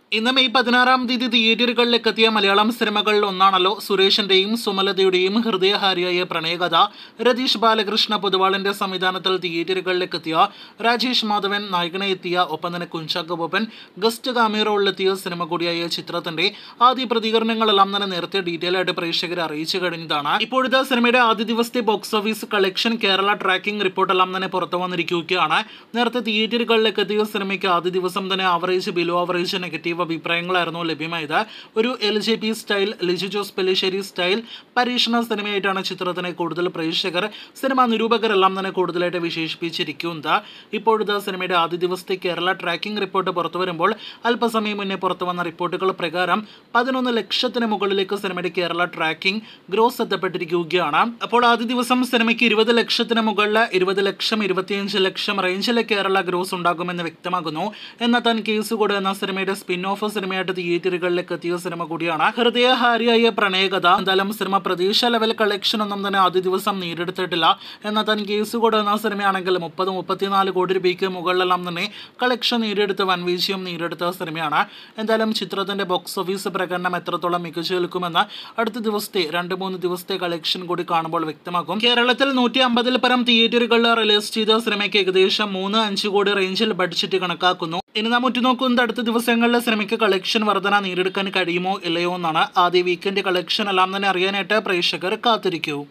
ഇന്ന് മെയ് പതിനാറാം തീയതി തിയേറ്ററുകളിലേക്ക് എത്തിയ മലയാളം സിനിമകളിൽ ഒന്നാണല്ലോ സുരേഷിന്റെയും സുമലതയുടെയും ഹൃദയഹാരിയായ പ്രണയകഥ രതീഷ് ബാലകൃഷ്ണ പൊതുവാളിന്റെ സംവിധാനത്തിൽ തിയേറ്ററുകളിലേക്ക് എത്തിയ രാജേഷ് മാധവൻ നായകനെ എത്തിയ ഒപ്പം തന്നെ കുഞ്ചാക്ക ബോബൻ ഗസ്റ്റ് കാമിറോളിലെത്തിയ സിനിമ കൂടിയായ ചിത്രത്തിന്റെ ആദ്യ പ്രതികരണങ്ങളെല്ലാം തന്നെ നേരത്തെ ഡീറ്റെയിൽ ആയിട്ട് പ്രേക്ഷകരെ അറിയിച്ചു കഴിഞ്ഞതാണ് ഇപ്പോഴത്തെ സിനിമയുടെ ആദ്യ ദിവസത്തെ box office collection Kerala tracking റിപ്പോർട്ടെല്ലാം തന്നെ പുറത്തു വന്നിരിക്കുകയാണ് നേരത്തെ തിയേറ്ററുകളിലേക്ക് എത്തിയ സിനിമയ്ക്ക് ആദ്യ ദിവസം തന്നെ ആവറേജ് ബിലോ ആവറേജ് നെഗറ്റീവ് അഭിപ്രായങ്ങളായിരുന്നു ലഭ്യമായത് ഒരു L J P style Liju Jose Pellissery style പരീക്ഷണ സിനിമയായിട്ടാണ് ചിത്രത്തിനെ കൂടുതൽ പ്രേക്ഷകർ സിനിമാ നിരൂപകരെല്ലാം തന്നെ കൂടുതലായിട്ട് വിശേഷിപ്പിച്ചിരിക്കുന്നത് ഇപ്പോഴത്തെ സിനിമയുടെ ആദ്യ ദിവസത്തെ കേരള ട്രാക്കിംഗ് റിപ്പോർട്ട് പുറത്തു വരുമ്പോൾ അല്പസമയം മുന്നേ പുറത്തു വന്ന റിപ്പോർട്ടുകൾ പ്രകാരം പതിനൊന്ന് ലക്ഷത്തിന് മുകളിലേക്ക് സിനിമയുടെ കേരള ട്രാക്കിംഗ് ഗ്രോസ് എത്തപ്പെട്ടിരിക്കുകയാണ് അപ്പോൾ ആദ്യ ദിവസം സിനിമയ്ക്ക് ഇരുപത് ലക്ഷത്തിന് മുകളിൽ ഇരുപത് ലക്ഷം ഇരുപത്തിയഞ്ച് ലക്ഷം റേഞ്ചിലെ കേരള ഗ്രോസ് ഉണ്ടാകുമെന്ന് വ്യക്തമാകുന്നു എന്നാൽ താൻ കേസുകൂട് എന്ന സിനിമയുടെ സ്പിൻ ഓഫ് സിനിമയായിട്ട് തിയേറ്ററുകളിലേക്ക് എത്തിയ സിനിമ കൂടിയാണ് ഹൃദയഹാരിയായ പ്രണയകഥ എന്തായാലും സിനിമ പ്രതീക്ഷ ലെവൽ കളക്ഷൻ ഒന്നും തന്നെ ആദ്യ ദിവസം നേടിയെടുത്തിട്ടില്ല എന്നാൽ താൻ കേസുകൂട് എന്ന സിനിമയാണെങ്കിൽ മുപ്പത് മുപ്പത്തിനാല് കോടി രൂപയ്ക്ക് മുകളിലെല്ലാം തന്നെ കളക്ഷൻ നേടിയെടുത്ത് വൻ വിജയം നേടിയെടുത്ത സിനിമയാണ് എന്തായാലും ചിത്രത്തിന്റെ ബോക്സ് ഓഫീസ് പ്രകടനം എത്രത്തോളം മികച്ചു നിൽക്കുമെന്ന് അടുത്ത ദിവസത്തെ രണ്ട് മൂന്ന് ദിവസത്തെ കളക്ഷൻ കൂടി കാണുമ്പോൾ വ്യക്തമാക്കും കേരളത്തിൽ നൂറ്റി അമ്പതിൽ പരം തിയേറ്ററുകളിൽ റിലീസ് ചെയ്ത സിനിമയ്ക്ക് ഏകദേശം മൂന്ന് അഞ്ച് കോടി റേഞ്ചിൽ ബഡ്ജറ്റ് കണക്കാക്കുന്നു ഇനി നാം ഉറ്റുനോക്കുന്നത് അടുത്ത ദിവസങ്ങളിൽ സിനിമയ്ക്ക് കളക്ഷൻ വർധന നേടിയെടുക്കാൻ കഴിയുമോ ഇല്ലയോ എന്നാണ് ആദ്യ വീക്കെൻഡ് കളക്ഷൻ എല്ലാം തന്നെ അറിയാനായിട്ട് പ്രേക്ഷകർ കാത്തിരിക്കൂ